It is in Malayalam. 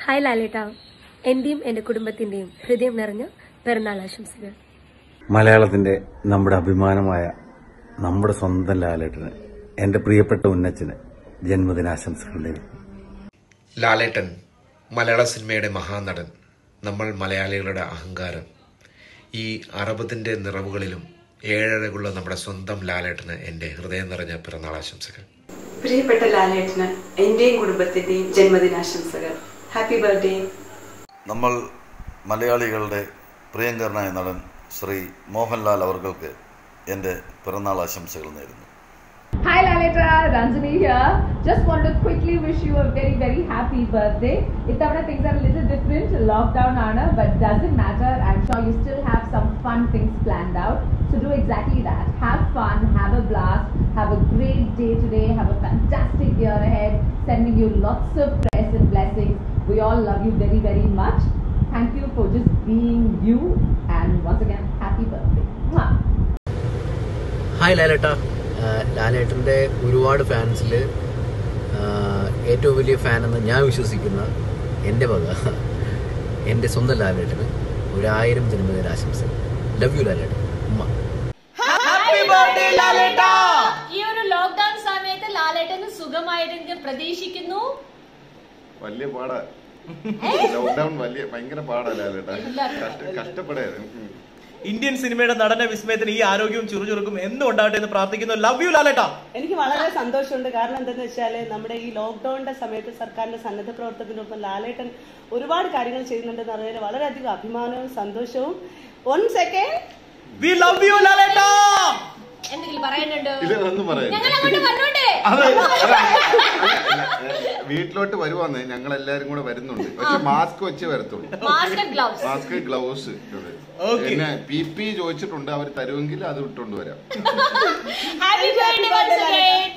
ഹായ് ലാലേട്ട എന്റെയും എന്റെ കുടുംബത്തിന്റെയും ഹൃദയം നിറഞ്ഞ പിറന്നാൾ ആശംസകൾ മലയാളത്തിന്റെ നമ്മുടെ അഭിമാനമായ നമ്മുടെ സ്വന്തം ലാലേട്ടന് എന്റെ പ്രിയപ്പെട്ട ഉന്നച്ചന് ജന്മദിനാശംസകൾ നേരുന്നു ലാലേട്ടൻ മലയാള സിനിമയുടെ മഹാനടൻ നമ്മൾ മലയാളികളുടെ അഹങ്കാരം ഈ അറുപതിൻ്റെ നിറവുകളിലും ഏഴഴകുള്ള നമ്മുടെ സ്വന്തം ലാലേട്ടന് എൻ്റെ ഹൃദയം നിറഞ്ഞ പിറന്നാൾ ആശംസകൾ പ്രിയപ്പെട്ട ലാലേട്ടന് എന്റെയും കുടുംബത്തിന്റെയും ജന്മദിനാശംസകൾ ഹാപ്പി ബർത്ത്ഡേ നമ്മൾ മലയാളികളുടെ പ്രിയങ്കരനായ നടൻ ശ്രീ മോഹൻലാൽ അവർക്ക് എൻ്റെ പിറന്നാൾ ആശംസകൾ നേരുന്നു Hi Lalita, Ranjani here. Just want to quickly wish you a very very happy birthday. Itavana things are a little different, lockdown aana, but doesn't matter. I'm sure you still have some fun things planned out. So do exactly that. Have fun, have a blast, have a great day today, have a fantastic year ahead. Sending you lots of prayers and blessings. We all love you very very much. Thank you for just being you, and once again, happy birthday. Mwah. Hi ലാലേട്ട ആഹ് ലാലേട്ടൻ്റെ ഒരുപാട് ഫാൻസിൽ ഏറ്റവും വലിയ ഫാൻ എന്ന് ഞാൻ വിശ്വസിക്കുന്ന എൻ്റെ വക എൻ്റെ സ്വന്തം ലാലേട്ടന് ഒരായിരം ജന്മദിന ആശംസകൾ ലവ് യു ലാലേട്ടൻ ഉമ്മ ഈ ഒരു ലോക്ക്ഡൌൺ സമയത്ത് ലാലേട്ടന് സുഖമായിട്ട് പ്രതീക്ഷിക്കുന്നു വലിയ പാടാ ലോക്ക്ഡൌൺ വലിയ ഭയങ്കര പാടല്ലേ കഷ്ടപ്പെടായിരുന്നു ഇന്ത്യൻ സിനിമയുടെ നടന വിസ്മയത്തിന് ഈ ആരോഗ്യവും ചുറുചുറുക്കും എന്നും ഉണ്ടാവട്ടെ എന്ന് പ്രാർത്ഥിക്കുന്നു ലവ് യു ലാലേട്ടാ എനിക്ക് വളരെ സന്തോഷമുണ്ട് കാരണം എന്തെന്ന് വെച്ചാല് നമ്മുടെ ഈ ലോക്ക്ഡൌണിന്റെ സമയത്ത് സർക്കാരിന്റെ സന്നദ്ധ പ്രവർത്തനത്തിനൊപ്പം ലാലേട്ടൻ ഒരുപാട് കാര്യങ്ങൾ ചെയ്യുന്നുണ്ടെന്ന് അറിയാൻ വളരെയധികം അഭിമാനവും സന്തോഷവും one second we love you ലാലേട്ടാ എന്തെങ്കിലും പറയാനുണ്ടോ ഇത് ഒന്നും പറയാനില്ല. ഞങ്ങൾ അങ്ങോട്ട് വന്നോട്ടെ അത് വീട്ടിലോട്ട് വരുവാന്ന് ഞങ്ങൾ എല്ലാരും കൂടെ വരുന്നുണ്ട് പക്ഷെ മാസ്ക് വെച്ച് വരത്തുള്ളൂ മാസ്ക് ഗ്ലൗസ് മാസ്ക് ഗ്ലൗസ് പിന്നെ പി പി ചോദിച്ചിട്ടുണ്ട് അവർ തരുമെങ്കിൽ അത് ഇട്ടുകൊണ്ട് വരാം ഹാപ്പി ബർത്ത്ഡേ വൺസ് അഗൈൻ